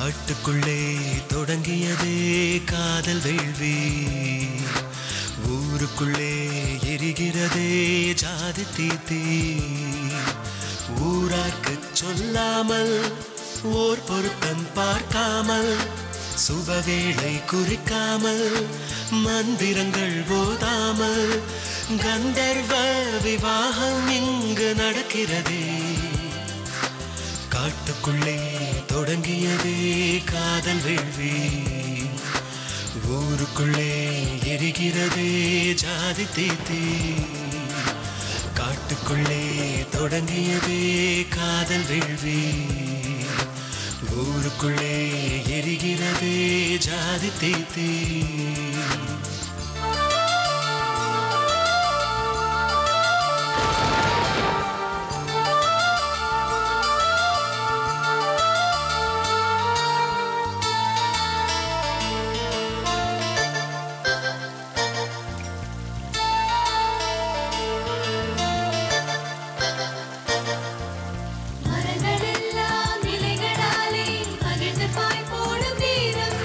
காட்டுக்குள்ளே தொடங்கியதே காதல் வேள்வி ஊருக்குள்ளே எரிகிறதே ஜாதி தீத்தி ஊரார்க்கு சொல்லாமல் ஓர் பொருத்தம் பார்க்காமல் சுபவேளை குறிக்காமல் மந்திரங்கள் போதாமல் கந்தர்வ விவாகம் இங்கு நடக்கிறதே காட்டுக்குள்ளே தொடங்கியதே காதல் வேள்வி ஊருக்குள்ளே எரிகிறதே ஜாதி தீத்தி காட்டுக்குள்ளே தொடங்கியதே காதல் வேள்வி ஊருக்குள்ளே எரிகிறதே ஜாதி தீத்தி மரங்களெல்லாம் இலைகளாலே மகிழ்ந்து பாய் போடும் வீரம்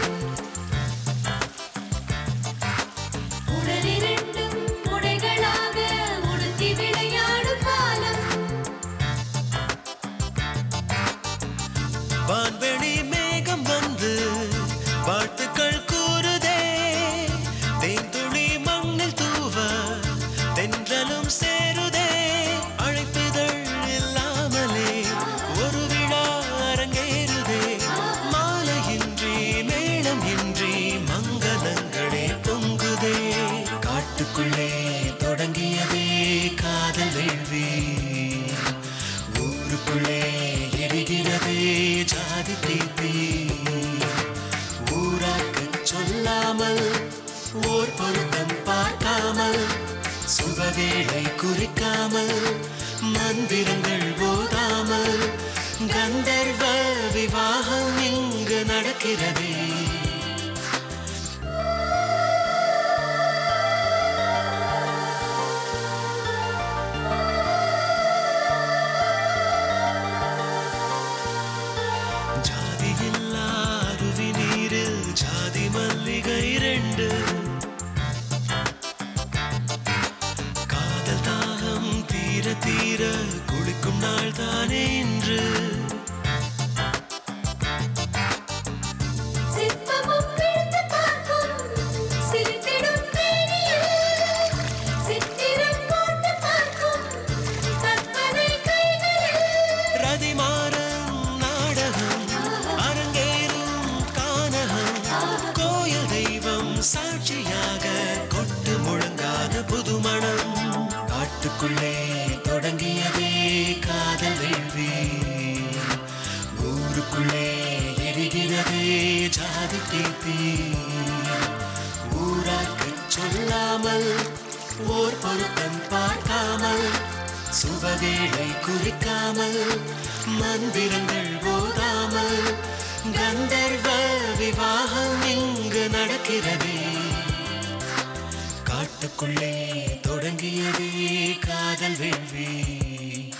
உடலிரண்டும் உடைகளாக உடுத்தி விளையாடும் காலம் வான்வெளி மேகம் வந்து வாழ்த்துக்கள் கூறுதே தேன்துளி மண்ணில் தூவ தென்றலும் சேருதே அழைப்புதழ் இல்லாமலே ஒரு விழா அரங்கேறுதே மாலையின்றி மேளம் இன்றி மங்களங்களே பொங்குதே காட்டுக்குள்ளே தொடங்கியதே காதல் வேள்வி ஊருக்குள்ளே எரிகிறதே ஜாதி தீத்தி ஊராக்கு சொல்லாமல் ஓர் பொருத்தம் பார்க்காமல் சுபவேளை குறிக்காமல் மந்திரங்கள் போதாமல் கந்தர்வ விவாகம் இங்கு நடக்கிறதே ஜாதியில்லா அருவி நீரில் ஜாதி மல்லிகை ரெண்டு காதல் தாகம் தீர தீர குளிக்கும் நாள் தானே இன்று சிற்பமும் விழுந்து பார்க்கும் சிரித்திடும் மேனியில் சித்திரம் போட்டு பார்க்கும் கற்பனை கைகளில் ரதிமாறன் நாடகம் அரங்கேறும் கானகம் கோயில் தெய்வம் சாட்சியாக கொட்டு முழங்காத புதுமணம் காட்டுக்குள்ளே தொடங்கியதே காதல் வேள்வி ஊருக்குள்ளே எரிகிறதே ஜாதி தீத்தி ஊராக்கு சொல்லாமல் ஓர் பொருத்தம் பார்க்காமல் சுபவேளை குறிக்காமல் மந்திரங்கள் போதாமல் கந்தர்வ விவாகம் இங்கு நடக்கிறதே காட்டுக்குள்ளே தொடங்கியதே காதல் வேள்வி